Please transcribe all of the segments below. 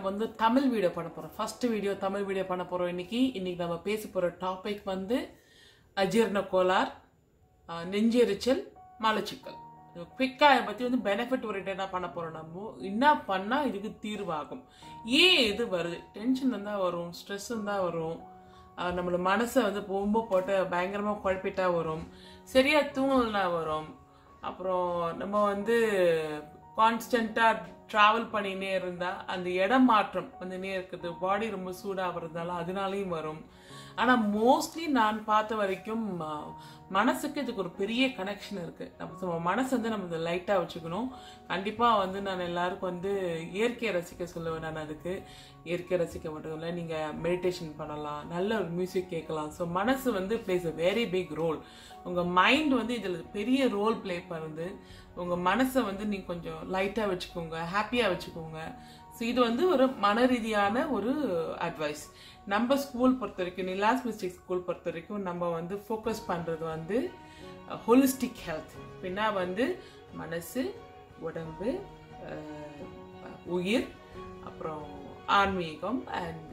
நம்ம வந்து தமிழ் வீடியோ பண்ண போகிறோம் ஃபர்ஸ்ட் வீடியோ தமிழ் வீடியோ பண்ண போகிறோம் இன்னைக்கு இன்னைக்கு நம்ம பேச போகிற டாபிக் வந்து அஜீரண கோளார் ஆஹ், நெஞ்செரிச்சல் மலச்சிக்கல் குவிக்காக பற்றி வந்து பெனிஃபிட் ஓரியன்டாக பண்ண போகிறோம் நம்ம என்ன பண்ணால் இதுக்கு தீர்வாகும் ஏன் இது வருது டென்ஷன் இருந்தால் வரும் ஸ்ட்ரெஸ் இருந்தால் வரும் ஆஹ், நம்மளோட மனசை வந்து ரொம்ப போட்டு பயங்கரமாக குழப்பிட்டா வரும் சரியாக தூங்கலனா வரும் அப்புறம் நம்ம வந்து கான்ஸ்டண்ட்டாக ட்ராவல் பண்ணினே இருந்தால் அந்த இடம் மாற்றம் வந்துனே இருக்குது பாடி ரொம்ப சூடாக இருந்தாலும் அதனாலையும் வரும் ஆனால் மோஸ்ட்லி நான் பார்த்த வரைக்கும் ஆ, மனசுக்கு இதுக்கு ஒரு பெரிய கனெக்ஷன் இருக்குது நம்ம நம்ம மனசு வந்து நம்ம லைட்டாக வச்சுக்கணும் கண்டிப்பாக வந்து நான் எல்லாருக்கும் வந்து இயற்கையை ரசிக்க சொல்லுவேன் நான் அதுக்கு இயற்கை ரசிக்க மட்டும் இல்லை நீங்கள் மெடிடேஷன் பண்ணலாம் நல்ல ஒரு மியூசிக் கேட்கலாம் ஸோ மனசு வந்து plays a very big role உங்கள் மைண்ட் வந்து இதில் பெரிய ரோல் ப்ளே பண்ணுது உங்கள் மனசை வந்து நீங்கள் கொஞ்சம் லைட்டாக வச்சுக்கோங்க ஹாப்பியாக வச்சுக்கோங்க ஸோ இது வந்து ஒரு மன ரீதியான ஒரு அட்வைஸ் நம்ம ஸ்கூல் பொறுத்த வரைக்கும் நிலாஸ் மிஸ்டேக் ஸ்கூல் பொறுத்த வரைக்கும் நம்ம வந்து ஃபோக்கஸ் பண்ணுறது வந்து ஹோலிஸ்டிக் ஹெல்த் பின்னா வந்து மனசு உடம்பு அஹ், உயிர் அப்புறம் ஆன்மீகம் அண்ட்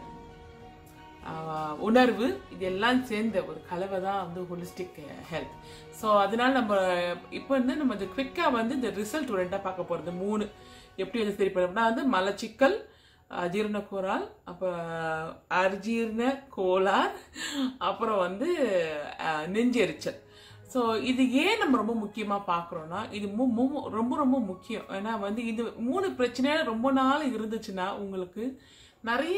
ஆஹ் உணர்வு இதெல்லாம் சேர்ந்த ஒரு கலவை தான் வந்து ஹோலிஸ்டிக் ஹெல்த் ஸோ அதனால நம்ம இப்போ வந்து நம்ம இந்த குவிக்காக வந்து இந்த ரிசல்ட் ரெண்டாக பார்க்க போகிறது மூணு எப்படி வந்து சரி பண்ணோம்னா வந்து மலச்சிக்கல் அஜீரண கோளார் அப்போ அர்ஜீரண கோளார் அப்புறம் வந்து ஆஹ், நெஞ்செரிச்சல் ஸோ இது ஏன் நம்ம ரொம்ப முக்கியமாக பார்க்குறோன்னா இது மு- மு- ரொம்ப ரொம்ப முக்கியம் ஏன்னா வந்து இது மூணு பிரச்சனையால ரொம்ப நாள் இருந்துச்சுன்னா உங்களுக்கு நிறைய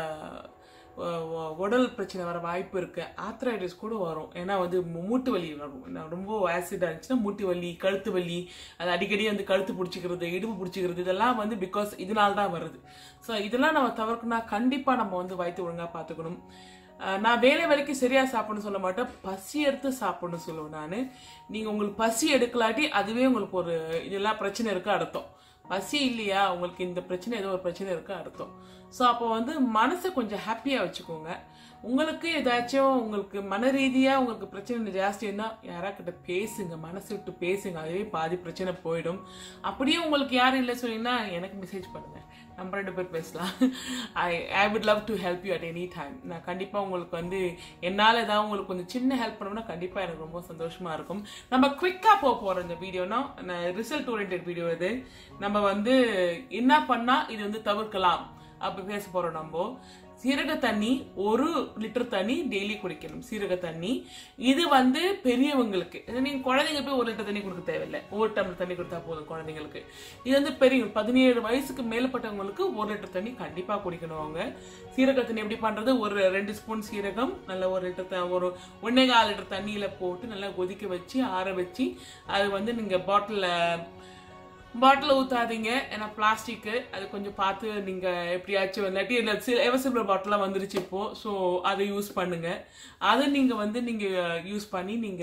அஹ், உ- உடல் பிரச்சனை வர வாய்ப்பு இருக்கு ஆத்ரைட்டிஸ் கூட வரும் ஏன்னா வந்து மு- மூட்டு வலி வரும் ஏன்னா ரொம்ப ஆசிட் இருந்துச்சுன்னா மூட்டு வலி கழுத்து வலி அது அடிக்கடி வந்து கழுத்து பிடிச்சிக்கிறது இடுப்பு பிடிச்சிக்கிறது இதெல்லாம் வந்து பிகாஸ் இதனால தான் வருது ஸோ இதெல்லாம் நம்ம தவிர்க்கணும்னா கண்டிப்பாக நம்ம வந்து வயிற்று ஒழுங்காக பார்த்துக்கணும் அஹ் நான் வேலை வேலைக்கு சரியா சாப்பிடணும்னு சொல்ல மாட்டேன் பசி எடுத்து சாப்பிடணும்னு சொல்லுவேன் நான் நீங்க உங்களுக்கு பசி எடுக்கலாட்டி அதுவே உங்களுக்கு ஒரு இதெல்லாம் பிரச்சனை இருக்கு அர்த்தம் பசி இல்லையா உங்களுக்கு இந்த பிரச்சனை ஏதோ ஒரு பிரச்சனை இருக்கு அர்த்தம் ஸோ அப்போ வந்து மனசை கொஞ்சம் ஹாப்பியா வச்சுக்கோங்க உங்களுக்கு ஏதாச்சும் உங்களுக்கு மன ரீதியா உங்களுக்கு பிரச்சனை ஜாஸ்தி இருந்தால் யாராக்கிட்ட பேசுங்க மனசு விட்டு பேசுங்க அதுவே பாதி பிரச்சனை போயிடும் அப்படியே உங்களுக்கு யாரும் இல்லை சொன்னீங்கன்னா எனக்கு மெசேஜ் பண்ணுங்க நம்ம ரெண்டு பேர் பேசலாம் I I would love to help you at any time நான் கண்டிப்பாக உங்களுக்கு வந்து என்னால் ஏதாவது உங்களுக்கு கொஞ்சம் சின்ன ஹெல்ப் பண்ணோம்னா கண்டிப்பாக எனக்கு ரொம்ப சந்தோஷமாக இருக்கும் நம்ம குவிக்காக போக போகிறோம் இந்த வீடியோனா ரிசல்ட் ஓரியன்ட் வீடியோ இது நம்ம வந்து என்ன பண்ணால் இது வந்து தவிர்க்கலாம் அப்படி பேச போகிறோம் நம்ம சீரக தண்ணி ஒரு லிட்டர் தண்ணி டெய்லி குடிக்கணும் சீரக தண்ணி இது வந்து பெரியவங்களுக்கு இது நீங்க குழந்தைங்க போய் ஒரு லிட்டர் தண்ணி கொடுக்க தேவையில்லை ஒரு டம்ளர் தண்ணி கொடுத்தா போதும் குழந்தைங்களுக்கு இது வந்து பெரிய பதினேழு வயசுக்கு மேலப்பட்டவங்களுக்கு ஒரு லிட்டர் தண்ணி கண்டிப்பா குடிக்கணும் அவங்க சீரக தண்ணி எப்படி பண்றது ஒரு ரெண்டு ஸ்பூன் சீரகம் நல்ல ஒரு லிட்டர் த- ஒரு ஒன்னே கால் லிட்டர் தண்ணியில போட்டு நல்லா கொதிக்க வச்சு ஆற வச்சு அது வந்து நீங்க பாட்டில் பாட்டில் ஊத்தாதீங்க ஏன்னா பிளாஸ்டிக்கு அது கொஞ்சம் பார்த்து நீங்க எப்படியாச்சும் இல்லாட்டி இல்லை எவசிபிள் பாட்டிலாம் வந்துருச்சு இப்போ ஸோ அதை யூஸ் பண்ணுங்க அதை நீங்க வந்து நீங்க யூஸ் பண்ணி நீங்க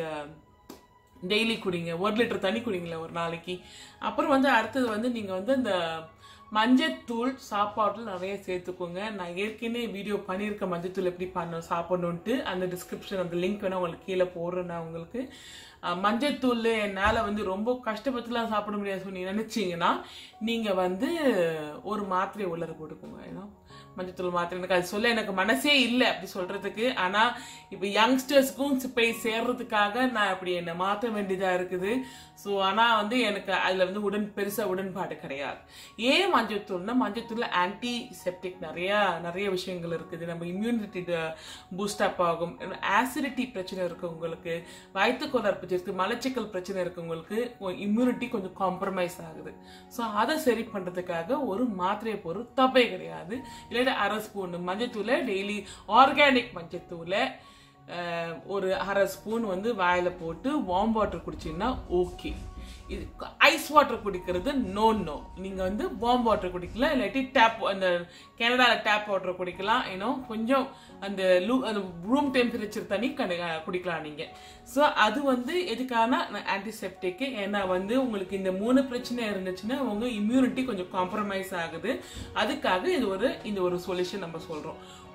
டெய்லி குடிங்க ஒரு லிட்டர் தண்ணி குடிங்களேன் ஒரு நாளைக்கு அப்புறம் வந்து அடுத்தது வந்து நீங்க வந்து இந்த மஞ்சத்தூள் சாப்பாட்டில் நிறைய சேர்த்துக்கோங்க நான் ஏற்கனவே வீடியோ பண்ணியிருக்கேன் மஞ்சத்தூள் எப்படி பண்ண சாப்பிடணுன்ட்டு அந்த டிஸ்கிரிப்ஷன் அந்த லிங்க் வேணா உங்களுக்கு கீழே போடுறேன் நான் உங்களுக்கு அஹ், மஞ்சத்தூள் என்னால் வந்து ரொம்ப கஷ்டப்பட்டுலாம் சாப்பிட முடியாது சொல்லி நினைச்சீங்கன்னா நீங்கள் வந்து ஒரு மாத்திரை உள்ளர போட்டுக்கோங்க ஏன்னா மஞ்சத்தூள் மாத்திரை எனக்கு அது சொல்ல எனக்கு மனசே இல்லை அப்படி சொல்றதுக்கு ஆனா இப்போ யங்ஸ்டர்ஸ்க்கும் போய் சேர்றதுக்காக நான் அப்படி என்னை மாற்ற வேண்டியதா இருக்குது ஸோ ஆனா வந்து எனக்கு அதுல வந்து உடன் பெருசா உடன்பாடு கிடையாது ஏன் மஞ்சத்தூள்னா மஞ்சத்தூள்ல ஆன்டி செப்டிக் நிறைய நிறைய விஷயங்கள் இருக்குது நம்ம இம்யூனிட்டி பூஸ்ட் அப் ஆகும் ஆசிடிட்டி பிரச்சனை இருக்கு உங்களுக்கு வயிற்று கோளாறு பிரச்சனை இருக்கு மலச்சிக்கல் பிரச்சனை இருக்கு உங்களுக்கு இம்யூனிட்டி கொஞ்சம் காம்ப்ரமைஸ் ஆகுது ஸோ அதை சரி பண்றதுக்காக ஒரு மாத்திரையை பொருள் தப்பே கிடையாது இல்லாட்டி அரை ஸ்பூன் மஞ்சத்தூளை டெய்லி ஆர்கானிக் மஞ்சத்தூளை அஹ், ஒரு அரை ஸ்பூன் வந்து வாயில போட்டு வார்ம் வாட்டர் குடிச்சீங்கன்னா ஓகே இது ஐஸ் வாட்டர் குடிக்கிறது நோ நோ நீங்க வந்து வார்ம் வாட்டர் குடிக்கலாம் இல்லாட்டி டேப் அந்த கனடால டேப் வாட்டர் குடிக்கலாம் இன்னும் கொஞ்சம் அந்த லூ அந்த ரூம் டெம்பரேச்சர் தண்ணி கண்டு- குடிக்கலாம் நீங்க ஸோ அது வந்து எதுக்கான ஆன்டிசெப்டிக் ஏன்னா வந்து உங்களுக்கு இந்த மூணு பிரச்சனை இருந்துச்சுன்னா உங்க இம்யூனிட்டி கொஞ்சம் காம்ப்ரமைஸ் ஆகுது அதுக்காக இது ஒரு இந்த ஒரு சொல்யூஷன் நம்ம சொல்றோம்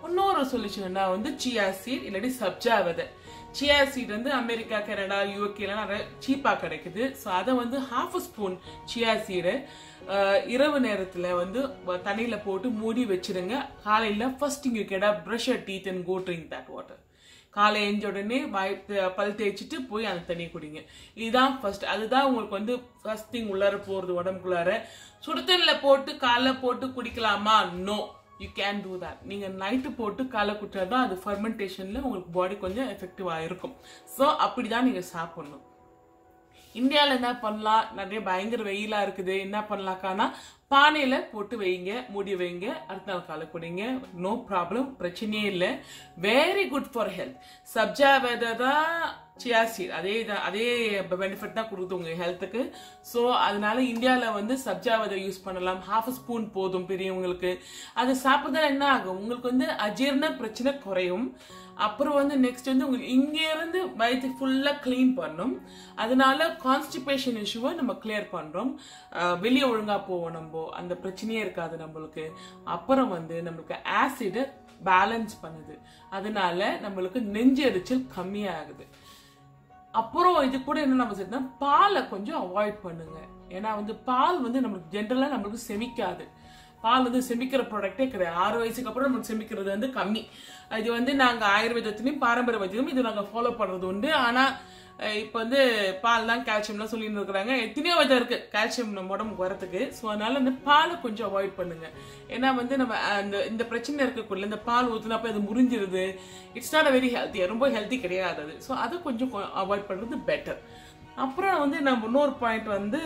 இன்னொரு சொல்யூஷன்னா வந்து சியா சீட் இல்லாட்டி சப்ஜா விதை சியா சீட் வந்து அமெரிக்கா கனடா யூகேல நிறைய சீப்பாக கிடைக்குது ஸோ அதை வந்து ஹாஃப் ஸ்பூன் சியா சீடு இரவு நேரத்தில் வந்து தண்ணியில் போட்டு மூடி வச்சிருங்க காலையில் ஃபர்ஸ்ட் இங்கே கேடா brush teeth and go drink that water காலை எஞ்ச உடனே வாய் பல் தேய்ச்சிட்டு போய் அந்த தண்ணியை குடிங்க இதுதான் ஃபர்ஸ்ட் அதுதான் உங்களுக்கு வந்து ஃபர்ஸ்ட் திங் உள்ளார போகிறது உடம்புக்குள்ளார சுடுதண்ணில் போட்டு காலைல போட்டு குடிக்கலாமா no you can do that நீங்கள் நைட்டு போட்டு காலை குடிச்சா தான் அது ஃபர்மெண்டேஷனில் உங்களுக்கு பாடி கொஞ்சம் எஃபெக்டிவாக இருக்கும் ஸோ அப்படி தான் நீங்கள் சாப்பிட்ணும் இந்தியாவில் என்ன பண்ணலாம் நிறைய பயங்கர வெயிலாக இருக்குது என்ன பண்ணலாக்கானா பானையில் போட்டு வைங்க மூடி வைங்க அடுத்த நாள் காலை குடிங்க நோ ப்ராப்ளம் பிரச்சனையே இல்லை வெரி குட் ஃபார் ஹெல்த் சப்ஜா வெதை தான் சியாசீட் அதே தான் அதே பெனிஃபிட் தான் கொடுக்குது உங்கள் ஹெல்த்துக்கு ஸோ அதனால இந்தியாவில் வந்து சப்ஜா விதை யூஸ் பண்ணலாம் ஹாஃப் ஸ்பூன் போதும் பெரியவங்களுக்கு அது சாப்பிட்டா என்ன ஆகும் உங்களுக்கு வந்து அஜீரண பிரச்சனை குறையும் அப்புறம் வந்து நெக்ஸ்ட் வந்து உங்களுக்கு இங்கே இருந்து வயிற்று ஃபுல்லாக க்ளீன் பண்ணும் அதனால கான்ஸ்டிபேஷன் இஷ்யூவை நம்ம கிளியர் பண்ணுறோம் வெளியே ஒழுங்காக போவோம் நம்ம அந்த பிரச்சனையே இருக்காது நம்மளுக்கு அப்புறம் வந்து நம்மளுக்கு ஆசிடை பேலன்ஸ் பண்ணுது அதனால நம்மளுக்கு நெஞ்செரிச்சல் கம்மியாகுது அப்புறம் இது கூட என்ன நம்ம செய்யணும் பாலை கொஞ்சம் அவாய்ட் பண்ணுங்க ஏன்னா வந்து பால் வந்து நம்மளுக்கு ஜென்ரலாக நம்மளுக்கு செமிக்காது பால் வந்து செமிக்கிற ப்ராடக்டே கிடையாது ஆறு வயசுக்கு அப்புறம் நமக்கு செமிக்கிறது வந்து கம்மி இது வந்து நாங்கள் ஆயுர்வேதத்திலையும் பாரம்பரிய வைத்தியம் இது நாங்கள் ஃபாலோ பண்ணுறது உண்டு ஆனால் இப்போ வந்து பால் தான் கால்சியம்லாம் சொல்லிட்டு இருக்கிறாங்க எத்தனையோ விதம் இருக்கு கால்சியம் நம்ம உடம்புக்கு வரத்துக்கு ஸோ அதனால இந்த பாலை கொஞ்சம் அவாய்ட் பண்ணுங்க ஏன்னா வந்து நம்ம அந்த இந்த பிரச்சனை இருக்கக்குள்ள இந்த பால் ஊற்றினப்ப அது முறிஞ்சிருது it's not a very healthy ரொம்ப ஹெல்த்தி கிடையாது அது ஸோ அதை கொஞ்சம் அவாய்ட் பண்ணுறது பெட்டர் அப்புறம் வந்து நம்ம இன்னொரு பாயிண்ட் வந்து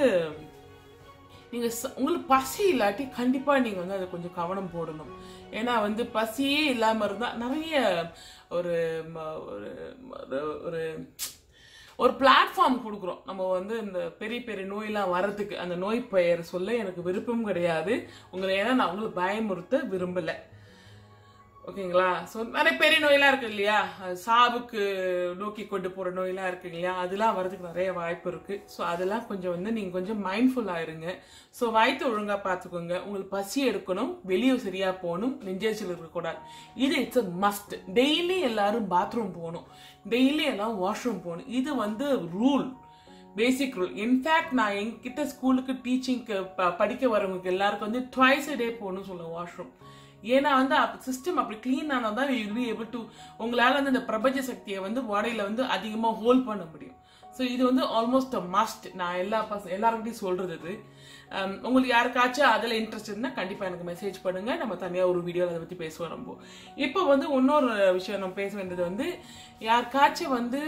நீங்கள் உங்களுக்கு பசி இல்லாட்டி கண்டிப்பாக நீங்கள் வந்து அதை கொஞ்சம் கவனம் போடணும் ஏன்னா வந்து பசியே இல்லாமல் இருந்தால் நிறைய ஒரு ஒரு ஒரு ஒரு பிளாட்ஃபார்ம் கொடுக்குறோம் நம்ம வந்து இந்த பெரிய பெரிய நோயெல்லாம் வர்றதுக்கு அந்த நோய் பெயர் சொல்ல எனக்கு விருப்பம் கிடையாது உங்களை ஏன்னா நான் உங்களுக்கு பயமுறுத்த விரும்பலை ஓகேங்களா ஸோ நிறைய பெரிய நோயெல்லாம் இருக்கு இல்லையா சாவுக்கு நோக்கி கொண்டு போகிற நோயெல்லாம் இருக்கு இல்லையா அதெல்லாம் வரதுக்கு நிறைய வாய்ப்பு இருக்கு ஸோ அதெல்லாம் கொஞ்சம் வந்து நீங்கள் கொஞ்சம் மைண்ட்ஃபுல்லாக இருங்க ஸோ வயிற்று ஒழுங்காக பார்த்துக்கோங்க உங்களுக்கு பசி எடுக்கணும் வெளியே சரியாக போகணும் நெஞ்சரிச்சல் இருக்கக்கூடாது இது இட்ஸ் அ மஸ்ட் டெய்லி எல்லாரும் பாத்ரூம் போகணும் டெய்லி எல்லாம் வாஷ்ரூம் போகணும் இது வந்து ரூல் பேசிக் ரூல் இன்ஃபேக்ட் நான் என்கிட்ட ஸ்கூலுக்கு டீச்சிங்க்கு படிக்க வரவங்களுக்கு எல்லாருக்கும் வந்து ட்வைஸ் டே போகணும்னு சொல்லுவேன் வாஷ்ரூம் ஏன்னா வந்து சிஸ்டம் அப்படி க்ளீன் ஆனால் தான் யூ பி ஏபிள் டு உங்களால் வந்து இந்த பிரபஞ்ச சக்தியை வந்து உடையில வந்து அதிகமாக ஹோல்ட் பண்ண முடியும் ஸோ இது வந்து ஆல்மோஸ்ட் அ மஸ்ட் நான் எல்லா பசங்க எல்லாருக்கிட்டையும் சொல்றது இது உங்களுக்கு யாருக்காச்சும் அதில் இன்ட்ரெஸ்ட் இருந்தால் கண்டிப்பாக எனக்கு மெசேஜ் பண்ணுங்க நம்ம தனியாக ஒரு வீடியோ அதை பற்றி பேசுவோம் நம்ம இப்போ வந்து இன்னொரு விஷயம் நம்ம பேச வேண்டியது வந்து யாருக்காச்சும் வந்து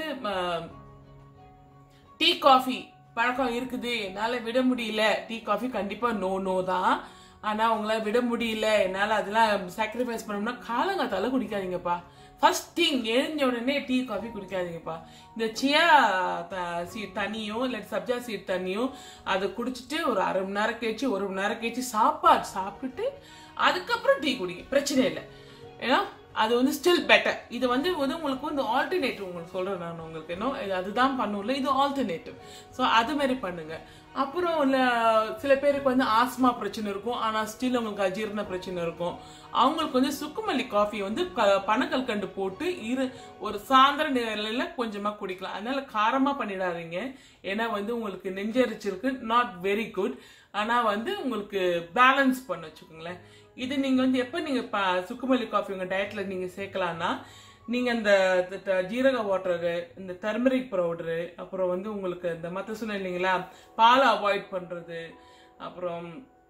டீ காஃபி பழக்கம் இருக்குது என்னால் விட முடியல டீ காஃபி கண்டிப்பாக நோ நோ தான் ஆனால் உங்களால் விட முடியல என்னால் அதெல்லாம் சாக்ரிஃபைஸ் பண்ணோம்னா காலங்காத்தால குடிக்காதீங்கப்பா ஃபர்ஸ்ட் திங் எழுந்த உடனே டீ காஃபி குடிக்காதீங்கப்பா இந்த சியா சீட் தண்ணியும் இல்லை சப்ஜா சீட் தண்ணியும் அதை குடிச்சிட்டு ஒரு அரை மணி நேரம் கழிச்சு ஒரு மணி நேரம் கழிச்சு சாப்பாடு சாப்பிட்டுட்டு அதுக்கப்புறம் டீ குடிங்க பிரச்சனை இல்லை ஏன்னா அது வந்து ஸ்டில் பெட்டர் இது வந்து வந்து உங்களுக்கு வந்து ஆல்டர்னேட்டிவ் உங்களுக்கு சொல்றேன் நான் உங்களுக்கு இன்னும் அதுதான் பண்ணும்ல இது ஆல்டர்னேட்டிவ் ஸோ அது மாதிரி பண்ணுங்க அப்புறம் இல்லை சில பேருக்கு வந்து ஆஸ்மா பிரச்சனை இருக்கும் ஆனால் ஸ்டில் அவங்களுக்கு அஜீரண பிரச்சனை இருக்கும் அவங்களுக்கு வந்து சுக்குமல்லி காஃபி வந்து பனக்கல் கண்டு போட்டு இரு ஒரு சாயந்தர நிலையில கொஞ்சமாக குடிக்கலாம் அதனால காரமாக பண்ணிடாதீங்க ஏன்னா வந்து உங்களுக்கு நெஞ்சரிச்சிருக்கு நாட் வெரி குட் ஆனால் வந்து உங்களுக்கு பேலன்ஸ் பண்ண வச்சுக்கோங்களேன் இது நீங்கள் வந்து எப்போ நீங்கள் சுக்குமல்லி காஃபி உங்கள் டயட்டில் நீங்கள் சேர்க்கலான்னா நீங்கள் இந்த ஜீரக வாட்டரு இந்த டர்மரிக் பவுடரு அப்புறம் வந்து உங்களுக்கு இந்த மற்ற சொன்ன இல்லைங்களா பாலை அவாய்ட் பண்ணுறது அப்புறம்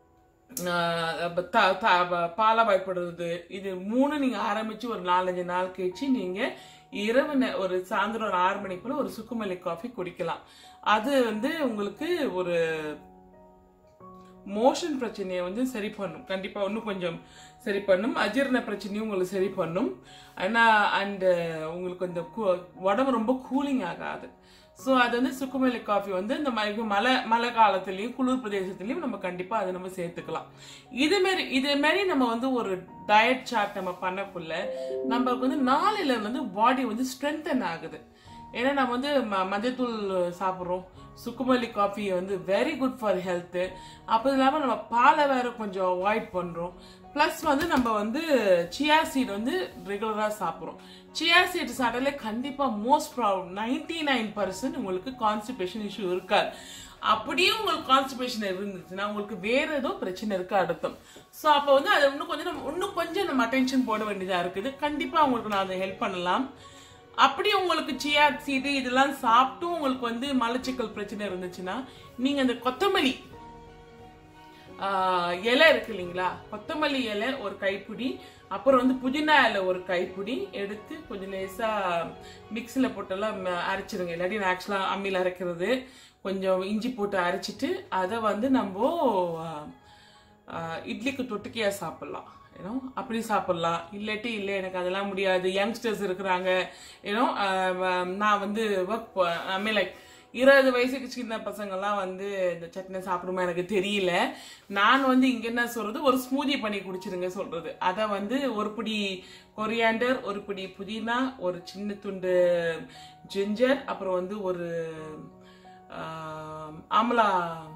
பாலை அவாய்ட் பண்ணுறது இது மூணு நீங்கள் ஆரம்பித்து ஒரு நாலஞ்சு நாள் கழிச்சு நீங்கள் இரவு ஒரு சாயந்தரம் ஒரு ஆறு மணிக்குள்ள ஒரு சுக்குமல்லி காஃபி குடிக்கலாம் அது வந்து உங்களுக்கு ஒரு மோஷன் பிரச்சனையை வந்து சரி பண்ணும் கண்டிப்பாக இன்னும் கொஞ்சம் சரி பண்ணும் அஜீரண பிரச்சனையும் உங்களுக்கு சரி பண்ணும் ஆனால் அண்டு உங்களுக்கு இந்த உடம்பு ரொம்ப கூலிங் ஆகாது ஸோ அது வந்து சுக்குமல்லி காஃபி வந்து இந்த மாதிரி மழை மழை காலத்துலேயும் குளிர் பிரதேசத்துலேயும் நம்ம கண்டிப்பாக அதை நம்ம சேர்த்துக்கலாம் இதுமாரி இதுமாரி நம்ம வந்து ஒரு டயட் சார்ட் நம்ம பண்ணக்குள்ள நம்மளுக்கு வந்து நாளையில வந்து பாடி வந்து ஸ்ட்ரென்தன் ஆகுது ஏன்னா நம்ம வந்து ம மஞ்சத்தூள் சாப்பிட்றோம் சுக்குமல்லி காஃபி வந்து வெரி குட் ஃபார் ஹெல்த்து அப்போ இல்லாமல் நம்ம பாலை வேற கொஞ்சம் அவாய்ட் பண்ணுறோம் ப்ளஸ் வந்து நம்ம வந்து சியா சீட் வந்து ரெகுலராக சாப்பிட்றோம் சியா சீட் சாப்பிட்டாலே கண்டிப்பாக most problem ninety nine percent உங்களுக்கு கான்ஸ்டிபேஷன் இஷ்யூ இருக்காது அப்படியே உங்களுக்கு கான்ஸ்டிபேஷன் இருந்துச்சுன்னா உங்களுக்கு வேற ஏதோ பிரச்சனை இருக்கு அர்த்தம் ஸோ அப்போ வந்து அதை இன்னும் கொஞ்சம் நம்ம இன்னும் கொஞ்சம் நம்ம அட்டென்ஷன் போட வேண்டியதாக இருக்குது கண்டிப்பாக உங்களுக்கு நான் அதை ஹெல்ப் பண்ணலாம் அப்படி உங்களுக்கு சியா சீடு இதெல்லாம் சாப்பிட்டும் உங்களுக்கு வந்து மலச்சிக்கல் பிரச்சனை இருந்துச்சுன்னா நீங்க அந்த கொத்தமல்லி ஆஹ், இலை இருக்கு இல்லைங்களா கொத்தமல்லி இலை ஒரு கைப்பிடி அப்புறம் வந்து புதினா இலை ஒரு கைப்பிடி எடுத்து கொஞ்சம் லேசா மிக்ஸியில் போட்டெல்லாம் ம- அரைச்சிருங்க இல்லாட்டி நான் ஆக்சுவலாக அம்மியில் அரைக்கிறது கொஞ்சம் இஞ்சி போட்டு அரைச்சிட்டு அதை வந்து நம்ம ஆஹ், ஆஹ், இட்லிக்கு தொட்டுக்கையா சாப்பிடலாம் ஏன்னோ அப்படி சாப்பிடலாம் இல்லாட்டி இல்லை எனக்கு அதெல்லாம் முடியாது யங்ஸ்டர்ஸ் இருக்கிறாங்க ஏன்னோ நான் வந்து ஒர்க் ஐ மீன் லைக் இருபது வயசுக்கு சின்ன பசங்கள்லாம் வந்து இந்த சட்னி சாப்பிடுமா எனக்கு தெரியல நான் வந்து இங்க என்ன சொல்றது ஒரு ஸ்மூதி பண்ணி குடிச்சிருங்க சொல்றது அதை வந்து ஒரு பிடி கொரியாண்டர் ஒரு பிடி புதினா ஒரு சின்ன துண்டு ஜிஞ்சர் அப்புறம் வந்து ஒரு ஆஹ், ஆம்லா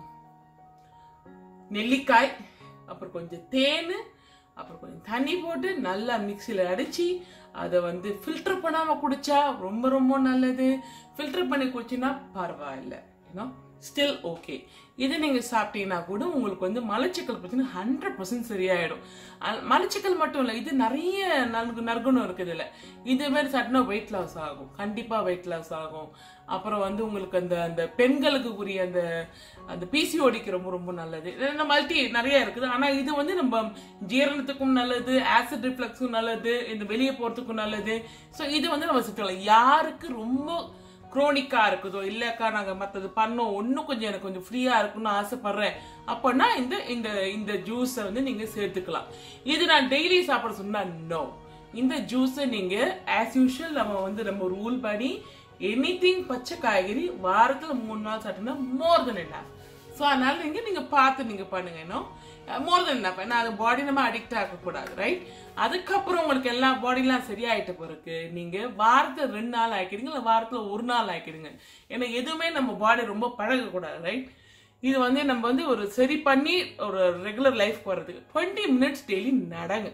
நெல்லிக்காய் அப்புறம் கொஞ்சம் தேன் அப்புறம் கொஞ்சம் தண்ணி போட்டு நல்லா மிக்சியில் அடிச்சு அதை வந்து ஃபில்டர் பண்ணாம குடிச்சா ரொம்ப ரொம்ப நல்லது ஃபில்டர் பண்ணி குடிச்சின்னா பரவாயில்ல ஏன்னா ஸ்டில் ஓகே இது நீங்க சாப்பிட்டீங்கன்னா கூட உங்களுக்கு வந்து மலச்சிக்கல் பிரச்சனை ஹண்ட்ரட் பர்சன்ட் சரியாயிடும் அ- மலச்சிக்கல் மட்டும் இல்லை இது நிறைய நல்கு நற்குணம் இருக்குது இல்லை இதே மாதிரி சாப்பிட்டா வெயிட் லாஸ் ஆகும் கண்டிப்பா வெயிட் லாஸ் ஆகும் அப்புறம் வந்து உங்களுக்கு அந்த அந்த பெண்களுக்கு உரிய அந்த அந்த பிசிஓடிக்கு ரொம்ப ரொம்ப நல்லது இது மல்டி நிறைய இருக்குது ஆனா இது வந்து நம்ம ஜீரணத்துக்கும் நல்லது ஆசிட் ரிஃப்ளக்ஸுக்கும் நல்லது இந்த வெளியே போறதுக்கும் நல்லது ஸோ இது வந்து நம்ம சுற்றலாம் யாருக்கு ரொம்ப குரோனிக்கா இருக்குதோ இல்லக்கா நாங்க மத்தது பண்ணோம் இன்னும் கொஞ்சம் எனக்கு கொஞ்சம் ஃப்ரீயா இருக்கும்னு ஆசைப்படுறேன் அப்படின்னா இந்த இந்த இந்த ஜூஸை வந்து நீங்க சேர்த்துக்கலாம் இது நான் டெய்லி சாப்பிட சொன்னா நோ இந்த ஜூஸை நீங்க ஆஸ் யூஷுவல் நம்ம வந்து நம்ம ரூல் படி எனிதிங் பச்சை காய்கறி வாரத்துல மூணு நாள் சாப்பிட்டோம்னா மோர் தென் என்ன ஸோ அதனால நீங்க நீங்க பார்த்து நீங்க பண்ணுங்க இன்னும் மோர் தென் என்ன நான் அது பாடி நம்ம அடிக்ட் ஆகக்கூடாது ரைட் அதுக்கப்புறம் உங்களுக்கு எல்லா பாடிலாம் சரியாயிட்ட பிறகு நீங்க வாரத்துல ரெண்டு நாள் ஆக்கிடுங்க இல்லை வாரத்துல ஒரு நாள் ஆக்கிடுங்க ஏன்னா எதுவுமே நம்ம பாடி ரொம்ப பழகக்கூடாது ரைட் இது வந்து நம்ம வந்து ஒரு சரி பண்ணி ஒரு ரெகுலர் லைஃப் போறதுக்கு டுவெண்ட்டி மினிட்ஸ் டெய்லி நடங்க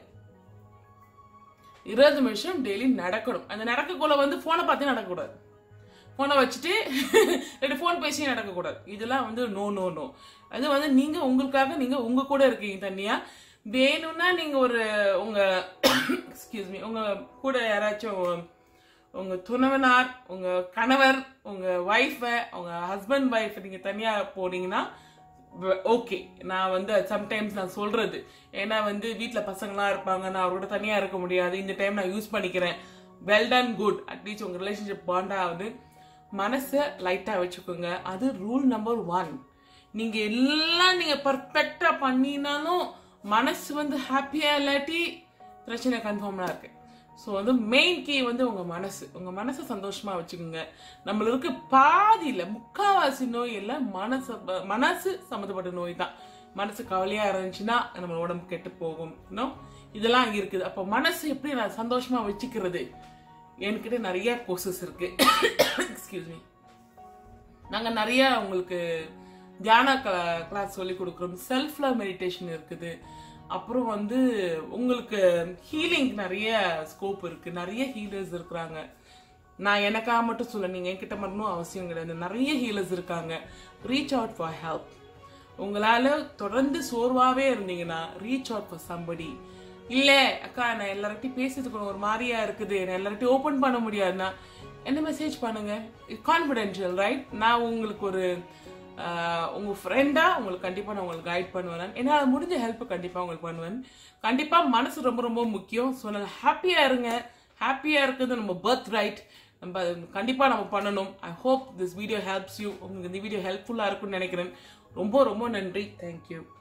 இருபது நிமிஷம் டெய்லி நடக்கணும் அந்த நடக்கக்குள்ள வந்து போனை பார்த்தே நடக்கக்கூடாது போனை வச்சுட்டு ரெண்டு ஃபோன் பேசியே நடக்கக்கூடாது இதெல்லாம் வந்து நோ நோ நோ அது வந்து நீங்க உங்களுக்காக நீங்க உங்க கூட இருக்கீங்க தனியா வேணும்னா நீங்க ஒரு உங்க எக்ஸ்கியூஸ் மீ உங்க கூட யாராச்சும் உங்க துணவனார் உங்க கணவர் உங்க ஒய்ஃபை உங்க ஹஸ்பண்ட் ஒய்ஃப் நீங்க தனியா போனீங்கன்னா ஓகே நான் வந்து சம்டைம்ஸ் நான் சொல்றது ஏன்னா வந்து வீட்ல பசங்களாம் இருப்பாங்க நான் அவரோட தனியா இருக்க முடியாது இந்த டைம் நான் யூஸ் பண்ணிக்கிறேன் வெல் டன் குட் அட்லீஸ்ட் உங்க ரிலேஷன்ஷிப் பாண்டாவது மனசை லைட்டா வச்சுக்கோங்க அது ரூல் நம்பர் ஒன் நீங்க எல்லாம் நீங்க பர்ஃபெக்டா பண்ணினாலும் மனசு வந்து ஹாப்பியா இல்லாட்டி பிரச்சனை கன்ஃபார்ம்லாம் இருக்கு ஸோ வந்து மெயின் கீ வந்து உங்க மனசு உங்க மனசை சந்தோஷமா வச்சுக்கோங்க நம்மளுக்கு பாதியில முக்காவாசி நோய் எல்லாம் மனசு மனசு சம்மந்தப்பட்ட நோய் தான் மனசு கவலையா இருந்துச்சுன்னா நம்ம உடம்பு கெட்டு போகும் இன்னும் இதெல்லாம் அங்க இருக்குது அப்போ மனசு எப்படி நான் சந்தோஷமா வச்சுக்கிறது என்கிட்ட நிறைய கோர்சஸ் இருக்கு எக்ஸ்கியூஸ் மீ நாங்க நிறைய உங்களுக்கு தியான கிளாஸ் சொல்லி கொடுக்குறோம் செல்ஃப் லவ் மெடிடேஷன் இருக்குது அப்புறம் வந்து உங்களுக்கு ஹீலிங் நிறைய ஸ்கோப் இருக்கு நிறைய ஹீலர்ஸ் இருக்கிறாங்க நான் எனக்காக மட்டும் சொல்ல நீங்க என்கிட்ட மட்டும் அவசியம் கிடையாது நிறைய ஹீலர்ஸ் இருக்காங்க ரீச் அவுட் ஃபார் ஹெல்ப் உங்களால தொடர்ந்து சோர்வாவே இருந்தீங்கன்னா ரீச் அவுட் ஃபார் சம்படி இல்ல அக்கா நான் எல்லார்கிட்டயும் பேசிட்டு ஒரு மாதிரியா இருக்குது நான் எல்லார்கிட்டயும் ஓபன் பண்ண முடியாதுன்னா என்ன மெசேஜ் பண்ணுங்க கான்ஃபிடென்ஷியல் ரைட் நான் உங்களுக்கு ஒரு ஆஹ், உங்க ஃப்ரெண்டா உங்களுக்கு கண்டிப்பா நான் உங்களுக்கு கைட் பண்ணுவேன் ஏன்னா முடிஞ்ச ஹெல்ப் கண்டிப்பா உங்களுக்கு பண்ணுவேன் கண்டிப்பா மனசு ரொம்ப ரொம்ப முக்கியம் ஸோ நல்லா ஹாப்பியா இருங்க ஹாப்பியா இருக்குது நம்ம பர்த் ரைட் நம்ம அது கண்டிப்பா நம்ம பண்ணணும் I hope this video helps you உங்களுக்கு இந்த வீடியோ ஹெல்ப்ஃபுல்லா இருக்கும்னு நினைக்கிறேன் ரொம்ப ரொம்ப நன்றி தேங்க்யூ